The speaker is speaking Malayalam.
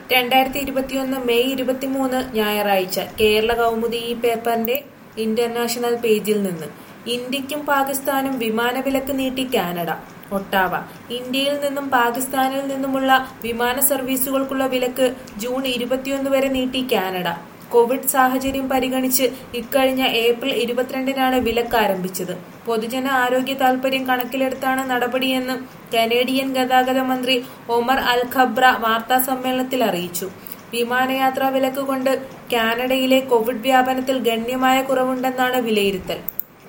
രണ്ടായിരത്തി ഇരുപത്തിയൊന്ന് മെയ് ഇരുപത്തിമൂന്ന് ഞായറാഴ്ച കേരള കൗമുദി ഈ പേപ്പറിന്റെ ഇന്റർനാഷണൽ പേജിൽ നിന്ന് ഇന്ത്യക്കും പാകിസ്ഥാനും വിമാനവിലക്ക് നീട്ടി കാനഡ ഒട്ടാവ ഇന്ത്യയിൽ നിന്നും പാകിസ്ഥാനിൽ നിന്നുമുള്ള വിമാന സർവീസുകൾക്കുള്ള വിലക്ക് ജൂൺ ഇരുപത്തിയൊന്ന് വരെ നീട്ടി കാനഡ കോവിഡ് സാഹചര്യം പരിഗണിച്ച് ഇക്കഴിഞ്ഞ ഏപ്രിൽ ഇരുപത്തിരണ്ടിനാണ് വിലക്ക് ആരംഭിച്ചത് പൊതുജന ആരോഗ്യ താൽപര്യം കണക്കിലെടുത്താണ് നടപടിയെന്ന് കനേഡിയൻ ഗതാഗത മന്ത്രി ഒമർ അൽ ഖബ്ര വാർത്താ സമ്മേളനത്തിൽ അറിയിച്ചു വിമാനയാത്രാ വിലക്ക് കൊണ്ട് കാനഡയിലെ കോവിഡ് വ്യാപനത്തിൽ ഗണ്യമായ കുറവുണ്ടെന്നാണ് വിലയിരുത്തൽ